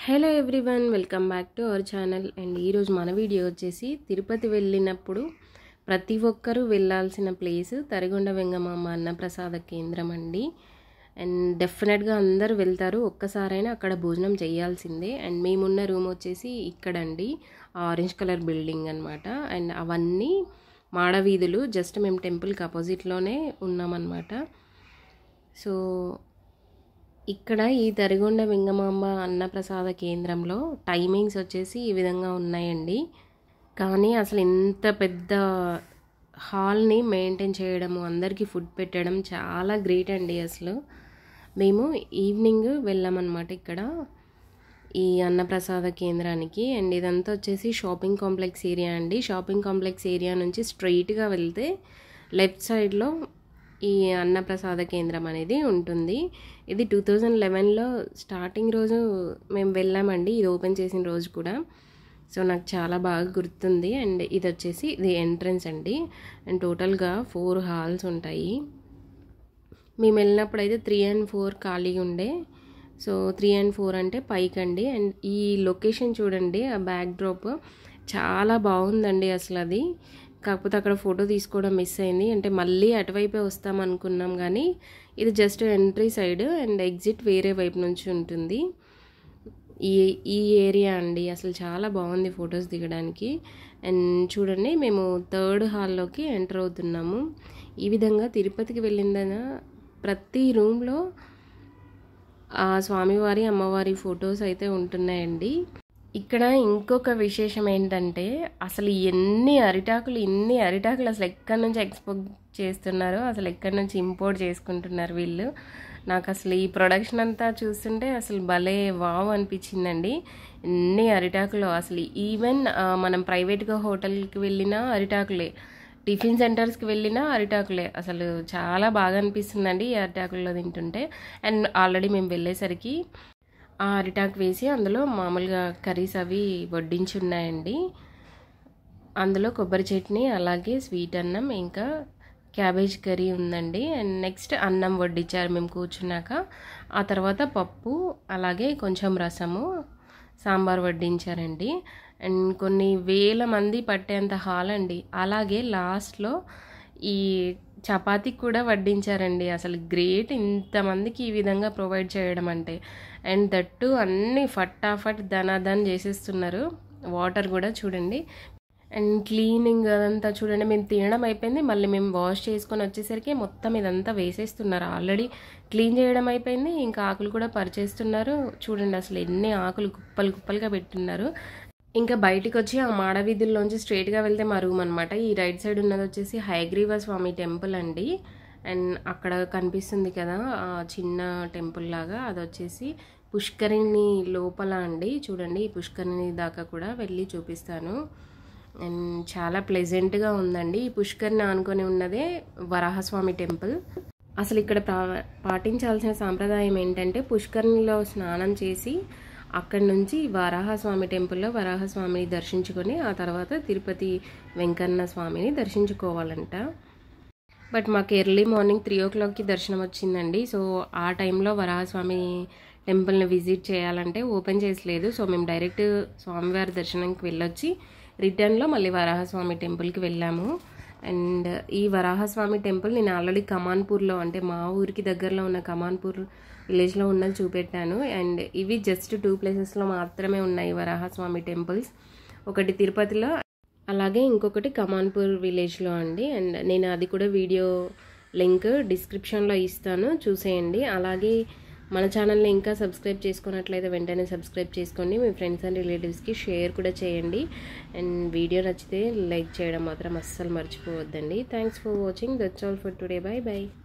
hello everyone welcome back to our channel and ఈరోజు మన video వచ్చేసి తిరుపతి వెళ్ళినప్పుడు ప్రతి ఒక్కరూ వెళ్ళాల్సిన ప్లేస్ తరిగొండ వెంగమామ అన్నప్రసాద కేంద్రం అండి అండ్ డెఫినెట్గా అందరూ వెళ్తారు ఒక్కసారైనా అక్కడ భోజనం చేయాల్సిందే అండ్ మేమున్న రూమ్ వచ్చేసి ఇక్కడండి ఆరెంజ్ కలర్ బిల్డింగ్ అనమాట అండ్ అవన్నీ మాడవీధులు జస్ట్ మేము టెంపుల్కి అపోజిట్లోనే ఉన్నామన్నమాట సో ఇక్కడ ఈ తరిగొండ వెంగమాంబ అన్నప్రసాద కేంద్రంలో టైమింగ్స్ వచ్చేసి ఈ విధంగా ఉన్నాయండి కానీ అసలు ఇంత పెద్ద హాల్ని మెయింటైన్ చేయడము అందరికీ ఫుడ్ పెట్టడం చాలా గ్రేట్ అండి అసలు మేము ఈవినింగ్ వెళ్ళామన్నమాట ఇక్కడ ఈ అన్నప్రసాద కేంద్రానికి అండ్ ఇదంతా వచ్చేసి షాపింగ్ కాంప్లెక్స్ ఏరియా అండి షాపింగ్ కాంప్లెక్స్ ఏరియా నుంచి స్ట్రైట్గా వెళ్తే లెఫ్ట్ సైడ్లో ఈ అన్నప్రసాద కేంద్రం అనేది ఉంటుంది ఇది టూ థౌజండ్ లెవెన్లో స్టార్టింగ్ రోజు మేము వెళ్ళామండి ఇది ఓపెన్ చేసిన రోజు కూడా సో నాకు చాలా బాగా గుర్తుంది అండ్ ఇది వచ్చేసి ఇది ఎంట్రన్స్ అండి అండ్ టోటల్గా ఫోర్ హాల్స్ ఉంటాయి మేము వెళ్ళినప్పుడు అయితే త్రీ అండ్ ఫోర్ ఖాళీగా ఉండే సో త్రీ అండ్ ఫోర్ అంటే పైకి అండి అండ్ ఈ లొకేషన్ చూడండి ఆ బ్యాక్ డ్రాప్ చాలా బాగుందండి అసలు అది కాకపోతే అక్కడ ఫోటో తీసుకోవడం మిస్ అయింది అంటే మళ్ళీ అటువైపే వస్తాం అనుకున్నాం కానీ ఇది just entry side and exit వేరే వైపు నుంచి ఉంటుంది ఈ ఈ ఏరియా అండి అసలు చాలా బాగుంది ఫొటోస్ దిగడానికి అండ్ చూడండి మేము థర్డ్ హాల్లోకి ఎంటర్ అవుతున్నాము ఈ విధంగా తిరుపతికి వెళ్ళిందన ప్రతి రూమ్లో ఆ స్వామివారి అమ్మవారి ఫొటోస్ అయితే ఉంటున్నాయండి ఇక్కడ ఇంకొక విశేషం ఏంటంటే అసలు ఎన్ని అరిటాకులు ఇన్ని అరిటాకులు అసలు ఎక్కడి నుంచి ఎక్స్పోర్ట్ చేస్తున్నారో అసలు ఎక్కడి నుంచి ఇంపోర్ట్ చేసుకుంటున్నారు వీళ్ళు నాకు అసలు ఈ ప్రొడక్షన్ అంతా చూస్తుంటే అసలు భలే వావ్ అనిపించిందండి ఎన్ని అరిటాకులు అసలు ఈవెన్ మనం ప్రైవేట్గా హోటల్కి వెళ్ళినా అరిటాకులే టిఫిన్ సెంటర్స్కి వెళ్ళినా అరిటాకులే అసలు చాలా బాగా అనిపిస్తుందండి ఈ అరిటాకుల్లో తింటుంటే అండ్ ఆల్రెడీ మేము వెళ్ళేసరికి ఆ అరిటాకు వేసి అందులో మామూలుగా కర్రీస్ అవి వడ్డించి ఉన్నాయండి అందులో కొబ్బరి చట్నీ అలాగే స్వీట్ అన్నం ఇంకా క్యాబేజ్ కర్రీ ఉందండి అండ్ నెక్స్ట్ అన్నం వడ్డించారు మేము కూర్చున్నాక ఆ తర్వాత పప్పు అలాగే కొంచెం రసము సాంబార్ వడ్డించారండి అండ్ కొన్ని వేల మంది పట్టేంత హాల్ అండి అలాగే లాస్ట్లో ఈ చపాతీ కూడా వడ్డించారండి అసలు గ్రేట్ ఇంతమందికి ఈ విధంగా ప్రొవైడ్ చేయడం అంటే అండ్ దట్టు అన్నీ ఫటాఫట్ ధనాధన్ చేసేస్తున్నారు వాటర్ కూడా చూడండి అండ్ క్లీనింగ్ అదంతా చూడండి మేము తినడం అయిపోయింది మళ్ళీ మేము వాష్ చేసుకొని వచ్చేసరికి మొత్తం ఇదంతా వేసేస్తున్నారు ఆల్రెడీ క్లీన్ చేయడం అయిపోయింది ఇంకా ఆకులు కూడా పరిచేస్తున్నారు చూడండి అసలు ఎన్ని ఆకులు కుప్పలు కుప్పలుగా పెట్టున్నారు ఇంకా బయటికి వచ్చి ఆ మాడవీధుల్లోంచి స్ట్రైట్గా వెళ్తే మా రూమ్ అనమాట ఈ రైట్ సైడ్ ఉన్నది వచ్చేసి హయగ్రీవ స్వామి టెంపుల్ అండి అండ్ అక్కడ కనిపిస్తుంది కదా ఆ చిన్న టెంపుల్ లాగా అది వచ్చేసి పుష్కరిణి లోపల అండి చూడండి ఈ పుష్కరిణి దాకా కూడా వెళ్ళి చూపిస్తాను అండ్ చాలా ప్లెజెంట్గా ఉందండి ఈ పుష్కరిని ఆనుకొని ఉన్నదే వరాహస్వామి టెంపుల్ అసలు ఇక్కడ పాటించాల్సిన సాంప్రదాయం ఏంటంటే పుష్కరిణిలో స్నానం చేసి అక్కడి నుంచి వరాహస్వామి టెంపుల్లో వరాహస్వామిని దర్శించుకొని ఆ తర్వాత తిరుపతి వెంకన్న స్వామిని దర్శించుకోవాలంట బట్ మాకు ఎర్లీ మార్నింగ్ త్రీ ఓ క్లాక్కి దర్శనం వచ్చిందండి సో ఆ టైంలో వరాహస్వామి టెంపుల్ని విజిట్ చేయాలంటే ఓపెన్ చేసలేదు సో మేము డైరెక్ట్ స్వామివారి దర్శనంకి వెళ్ళొచ్చి రిటర్న్లో మళ్ళీ వరాహస్వామి టెంపుల్కి వెళ్ళాము అండ్ ఈ వరాహస్వామి టెంపుల్ నేను ఆల్రెడీ కమాన్పూర్లో అంటే మా ఊరికి దగ్గరలో ఉన్న కమాన్పూర్ విలేజ్లో ఉన్నది చూపెట్టాను అండ్ ఇవి జస్ట్ టూ ప్లేసెస్లో మాత్రమే ఉన్నాయి వరాహస్వామి టెంపుల్స్ ఒకటి తిరుపతిలో అలాగే ఇంకొకటి కమాన్పూర్ విలేజ్లో అండి అండ్ నేను అది కూడా వీడియో లింక్ డిస్క్రిప్షన్లో ఇస్తాను చూసేయండి అలాగే మన ఛానల్ని ఇంకా సబ్స్క్రైబ్ చేసుకున్నట్లయితే వెంటనే సబ్స్క్రైబ్ చేసుకోండి మీ ఫ్రెండ్స్ అండ్ రిలేటివ్స్కి షేర్ కూడా చేయండి అండ్ వీడియో నచ్చితే లైక్ చేయడం మాత్రం అస్సలు మర్చిపోవద్దండి thanks for watching that's all for today bye by